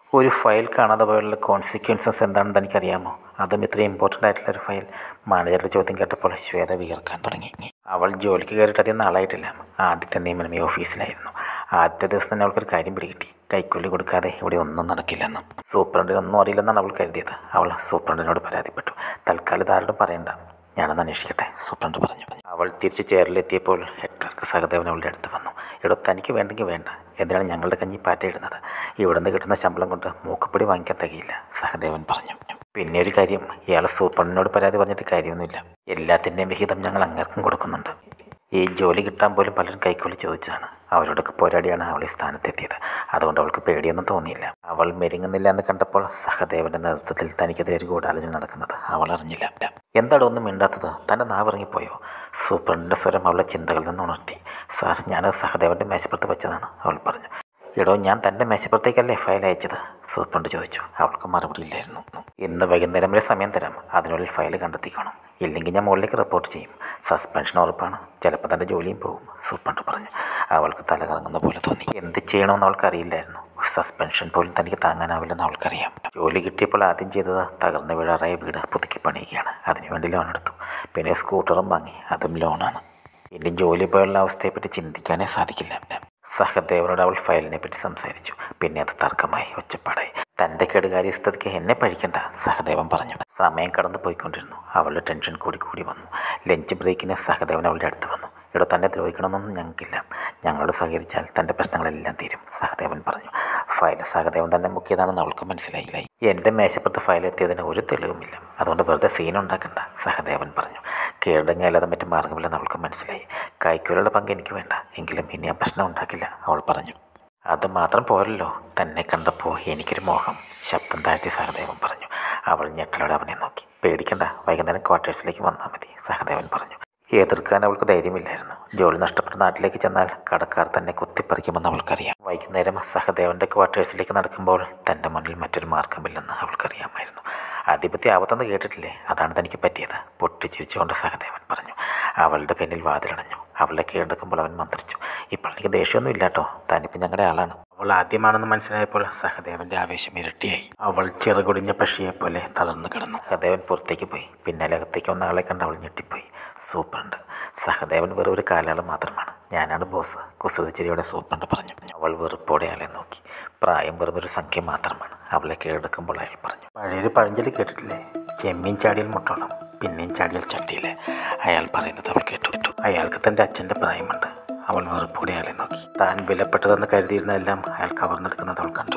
ഒരു ഫയൽ കാണാതെ പോയുള്ള കോൺസിക്വൻസസ് എന്താണെന്ന് തനിക്കറിയാമോ അതും ഇത്രയും ഇമ്പോർട്ടൻ്റ് ആയിട്ടുള്ള ഒരു ഫയൽ മാനേജറുടെ ചോദ്യം കേട്ടപ്പോൾ ശ്വേത വിയർക്കാൻ തുടങ്ങി അവൾ ജോലിക്ക് കയറിയിട്ട് അധികം നാളായിട്ടില്ല ആദ്യത്തെ നിയമനം ഈ ഓഫീസിലായിരുന്നു ആദ്യത്തെ ദിവസം തന്നെ അവൾക്കൊരു കാര്യം പിടികിട്ടി കൈക്കൂലി കൊടുക്കാതെ ഇവിടെ ഒന്നും നടക്കില്ലെന്ന് സൂപ്രണ്ടിന് ഒന്നും അറിയില്ലെന്നാണ് അവൾ കരുതിയത് അവൾ സൂപ്രണ്ടിനോട് പരാതിപ്പെട്ടു തൽക്കാലം ഇതാരോടും പറയണ്ട ഞാനൊന്ന് അന്വേഷിക്കട്ടെ സൂപ്രണ്ട് പറഞ്ഞു അവൾ തിരിച്ച് ചേറിലെത്തിയപ്പോൾ ഹെഡ് ക്ലർക്ക് സഹദേവൻ അവളുടെ അടുത്ത് വന്നു എടോ തനിക്ക് വേണ്ടെങ്കിൽ വേണ്ട എന്തിനാണ് ഞങ്ങളുടെ കഞ്ഞി പാറ്റയിടുന്നത് ഇവിടെ നിന്ന് കിട്ടുന്ന ശമ്പളം കൊണ്ട് മൂക്കുപ്പൊടി വാങ്ങിക്കാൻ തികയില്ല സഹദേവൻ പറഞ്ഞു പിന്നെ ഒരു കാര്യം ഇയാൾ സൂപ്രണ്ടിനോട് പരാതി പറഞ്ഞിട്ട് കാര്യമൊന്നുമില്ല എല്ലാത്തിൻ്റെയും വിഹിതം ഞങ്ങൾ അങ്ങർക്കും കൊടുക്കുന്നുണ്ട് ഈ ജോലി കിട്ടാൻ പോലും പലരും കൈക്കൂലി ചോദിച്ചതാണ് അവരോടൊക്കെ പോരാടിയാണ് അവൾ ഈ സ്ഥാനത്തെത്തിയത് അതുകൊണ്ട് അവൾക്ക് പേടിയൊന്നും തോന്നിയില്ല അവൾ മെരുങ്ങുന്നില്ല എന്ന് കണ്ടപ്പോൾ സഹദേവന്റെ നേതൃത്വത്തിൽ തനിക്കെതിരെ ഒരു ഗൂഢാലോചന നടക്കുന്നത് അവൾ അറിഞ്ഞില്ല എന്താണ് ഒന്നും മിണ്ടാത്തത് തൻ്റെ നാവിറങ്ങിപ്പോയോ സൂപ്രണ്ടിൻ്റെ സ്വരം അവളുടെ ചിന്തകളിൽ നിന്ന് ഉണർത്തി സാർ ഞാനത് സഹദേവൻ്റെ മേശപ്പുറത്ത് വെച്ചതാണ് അവൾ പറഞ്ഞു എടോ ഞാൻ തൻ്റെ മേശപ്പുറത്തേക്കല്ലേ ഫയൽ അയച്ചത് സൂപ്രണ്ട് ചോദിച്ചു അവൾക്ക് മറുപടി ഇല്ലായിരുന്നു ഇന്ന് വൈകുന്നേരം വരെ സമയം തരാം അതിനുള്ളിൽ ഫയൽ കണ്ടെത്തിക്കണം ഇല്ലെങ്കിൽ ഞാൻ മുകളിലേക്ക് റിപ്പോർട്ട് ചെയ്യും സസ്പെൻഷൻ ഉറപ്പാണ് ചിലപ്പോൾ തൻ്റെ ജോലിയും പോകും സൂപ്രണ്ട് പറഞ്ഞു അവൾക്ക് തല കറങ്ങുന്ന പോലെ തോന്നി എന്ത് ചെയ്യണമെന്ന് അവൾക്ക് അറിയില്ലായിരുന്നു സസ്പെൻഷൻ പോലും തനിക്ക് താങ്ങാനാവില്ലെന്ന് അവൾക്കറിയാം ജോലി കിട്ടിയപ്പോൾ ആദ്യം ചെയ്തത് തകർന്നു വീഴാറായ വീട് പുതുക്കി പണിയുകയാണ് അതിനുവേണ്ടി ലോൺ എടുത്തു പിന്നെ സ്കൂട്ടറും വാങ്ങി അതും ലോണാണ് ഇനി ജോലി പോയുള്ള അവസ്ഥയെപ്പറ്റി ചിന്തിക്കാനേ സാധിക്കില്ല സഹദേവനോട് അവൾ ഫയലിനെ പറ്റി സംസാരിച്ചു പിന്നെ അത് തർക്കമായി ഒച്ചപ്പാടായി തൻ്റെ കെടുകാര്യസ്ഥതയ്ക്ക് എന്നെ പഴിക്കണ്ട സഹദേവൻ പറഞ്ഞു സമയം കടന്നു പോയിക്കൊണ്ടിരുന്നു അവളുടെ ടെൻഷൻ കൂടി കൂടി വന്നു ലഞ്ച് ബ്രേക്കിന് സഹദേവൻ അവളുടെ അടുത്ത് വന്നു ഇവിടെ തന്നെ ദ്രോഹിക്കണമെന്നൊന്നും ഞങ്ങൾക്കില്ല ഞങ്ങളോട് സഹകരിച്ചാൽ തൻ്റെ പ്രശ്നങ്ങളെല്ലാം തീരും സഹദേവൻ പറഞ്ഞു ഫയൽ സഹദേവൻ തന്നെ മുക്കിയതാണെന്ന് അവൾക്ക് മനസ്സിലായില്ല എൻ്റെ മേശപ്പുറത്ത് ഫയൽ എത്തിയതിന് ഒരു തെളിവുമില്ല അതുകൊണ്ട് വെറുതെ സീൻ ഉണ്ടാക്കണ്ട സഹദേവൻ പറഞ്ഞു കീഴടങ്ങിയാലാതെ മറ്റു മാർഗമില്ലെന്ന് അവൾക്ക് മനസ്സിലായി കൈക്കൂലുള്ള പങ്ക് എനിക്ക് വേണ്ട എങ്കിലും ഇനി ആ പ്രശ്നം ഉണ്ടാക്കില്ല അവൾ പറഞ്ഞു അത് മാത്രം പോരല്ലോ തന്നെ കണ്ടപ്പോൾ എനിക്കൊരു മോഹം ശബ്ദം താഴ്ത്തി സഹദേവൻ പറഞ്ഞു അവൾ ഞെട്ടലോടെ അവനെ നോക്കി പേടിക്കണ്ട വൈകുന്നേരം ക്വാർട്ടേഴ്സിലേക്ക് വന്നാൽ മതി സഹദേവൻ പറഞ്ഞു എതിർക്കാൻ അവൾക്ക് ധൈര്യമില്ലായിരുന്നു ജോലി നഷ്ടപ്പെട്ട നാട്ടിലേക്ക് ചെന്നാൽ കടക്കാർ തന്നെ കുത്തിപ്പറിക്കുമെന്ന് അവൾക്കറിയാം വൈകുന്നേരം സഹദേവൻ്റെ ക്വാർട്ടേഴ്സിലേക്ക് നടക്കുമ്പോൾ തൻ്റെ മുന്നിൽ മറ്റൊരു മാർഗമില്ലെന്ന് അവൾക്കറിയാമായിരുന്നു ആധിപത്യ ആപത്തെന്ന് കേട്ടിട്ടില്ലേ അതാണ് തനിക്ക് പറ്റിയത് പൊട്ടിച്ചിരിച്ചുകൊണ്ട് സഹദേവൻ പറഞ്ഞു അവളുടെ പിന്നിൽ വാതിലടഞ്ഞു അവളെ കീഴടക്കുമ്പോൾ അവൻ മന്ത്രിച്ചു ഇപ്പോൾ എനിക്ക് ദേഷ്യമൊന്നും ഇല്ലാട്ടോ താനിപ്പോൾ ഞങ്ങളുടെ ആളാണ് അവൾ ആദ്യമാണെന്ന് മനസ്സിലായപ്പോൾ സഹദേവന്റെ ആവേശം ഇരട്ടിയായി അവൾ ചെറുകുടിഞ്ഞ പക്ഷിയെ പോലെ തളർന്നു കിടന്നു സഹദേവൻ പുറത്തേക്ക് പോയി പിന്നാലെ അകത്തേക്ക് വന്ന ആളെ കണ്ട് അവൾ ഞെട്ടിപ്പോയി സൂപ്രണ്ട് സഹദേവൻ വെറും ഒരു കാലാൾ മാത്രമാണ് ഞാനാണ് ബോസ് കുസൃതിച്ചിരിയോടെ സൂപ്രണ്ട് പറഞ്ഞു അവൾ വെറുപ്പോടെ അയാളെ നോക്കി പ്രായം വെറും ഒരു സംഖ്യ മാത്രമാണ് അവളെ കീഴടക്കുമ്പോൾ അയാൾ പറഞ്ഞു പഴയൊരു പഴഞ്ചൊല്ലി കേട്ടിട്ടില്ലേ ചെമ്മീൻ ചാടിയാൽ മുട്ടോളം പിന്നെയും ചാടിയാൽ ചട്ടിയില്ലേ അയാൾ പറയുന്നത് അവൾ കേട്ടു കേട്ടു അയാൾക്ക് തൻ്റെ അച്ഛൻ്റെ പ്രായമുണ്ട് അവൾ വെറുപ്പോടെ അയാളെ നോക്കി താൻ വിലപ്പെട്ടതെന്ന് കരുതിയിരുന്നതെല്ലാം അയാൾ കവർന്നെടുക്കുന്നത് അവൾ കണ്ടു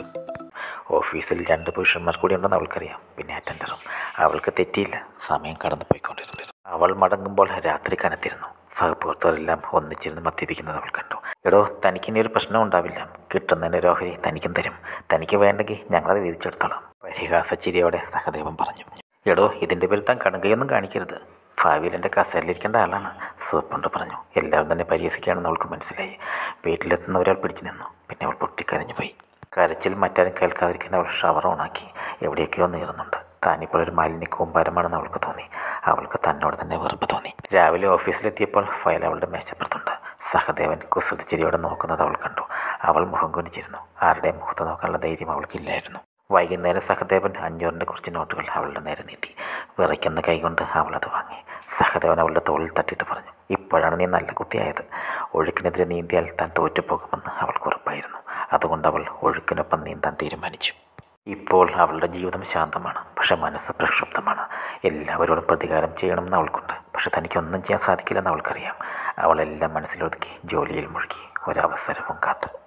ഓഫീസിൽ രണ്ട് പുരുഷന്മാർ കൂടി ഉണ്ടെന്ന് അവൾക്കറിയാം പിന്നെ അറ്റൻഡറും അവൾക്ക് തെറ്റിയില്ല സമയം കടന്നു പോയിക്കൊണ്ടിരുന്നു അവൾ മടങ്ങുമ്പോൾ രാത്രി കനത്തിരുന്നു സഹപ്രവർത്തകരെല്ലാം ഒന്നിച്ചിരുന്ന് മദ്യപിക്കുന്നത് അവൾ കണ്ടു എടോ തനിക്കിനി ഒരു പ്രശ്നം ഉണ്ടാവില്ല കിട്ടുന്നതിൻ്റെ ഒരു ഓഹരി തനിക്കും തരും തനിക്ക് വേണ്ടെങ്കിൽ ഞങ്ങളത് വിധിച്ചെടുത്തോളാം പരിഹാസ ചിരിയോടെ സഹദേവൻ പറഞ്ഞു എടോ ഇതിൻ്റെ പേരിൽ താൻ കണുകയൊന്നും കാണിക്കരുത് ഭാവിയിൽ എൻ്റെ കസേരയിലിരിക്കേണ്ട ആളാണ് സൂപ്പുണ്ട് പറഞ്ഞു എല്ലാവരും തന്നെ പരിഹസിക്കുകയാണെന്ന് അവൾക്ക് മനസ്സിലായി വീട്ടിലെത്തുന്ന ഒരാൾ പിടിച്ചു നിന്നു പിന്നെ അവൾ പൊട്ടിക്കരഞ്ഞു പോയി കരച്ചിൽ മറ്റാരും കേൾക്കാതിരിക്കാൻ അവൾ ഷവർ ഓണാക്കി എവിടെയൊക്കെയോ നീറുന്നുണ്ട് താനിപ്പോൾ ഒരു മാലിന്യ കൂമ്പാരമാണെന്ന് അവൾക്ക് തോന്നി അവൾക്ക് തന്നോട് തന്നെ വെറുപ്പ് തോന്നി രാവിലെ ഓഫീസിലെത്തിയപ്പോൾ ഫയൽ അവളുടെ മേശപ്പുറത്തുണ്ട് സഹദേവൻ കുസൃതിച്ചിരിയോടെ നോക്കുന്നത് അവൾ കണ്ടു അവൾ മുഖം കുനിച്ചിരുന്നു ആരുടെ മുഖത്ത് നോക്കാനുള്ള ധൈര്യം അവൾക്കില്ലായിരുന്നു വൈകുന്നേരം സഹദേവൻ അഞ്ഞൂറിൻ്റെ കുറച്ച് നോട്ടുകൾ അവളുടെ നേരെ നീട്ടി വിറയ്ക്കുന്ന കൈകൊണ്ട് അവളത് വാങ്ങി സഹദേവൻ അവളുടെ തോളിൽ തട്ടിയിട്ട് പറഞ്ഞു ഇപ്പോഴാണ് നീ നല്ല കുട്ടിയായത് ഒഴുക്കിനെതിരെ നീന്തിയാൽ താൻ തോറ്റുപോകുമെന്ന് അവൾക്ക് ഉറപ്പായിരുന്നു അതുകൊണ്ട് അവൾ ഒഴുക്കിനൊപ്പം നീന്താൻ തീരുമാനിച്ചു ഇപ്പോൾ അവളുടെ ജീവിതം ശാന്തമാണ് പക്ഷെ മനസ്സ് പ്രക്ഷുബ്ധമാണ് എല്ലാവരോടും പ്രതികാരം ചെയ്യണമെന്ന് അവൾക്കുണ്ട് പക്ഷെ തനിക്കൊന്നും ചെയ്യാൻ സാധിക്കില്ലെന്ന് അവൾക്കറിയാം അവളെല്ലാം മനസ്സിലൊതുക്കി ജോലിയിൽ മുഴുകി ഒരവസരവും കാത്തു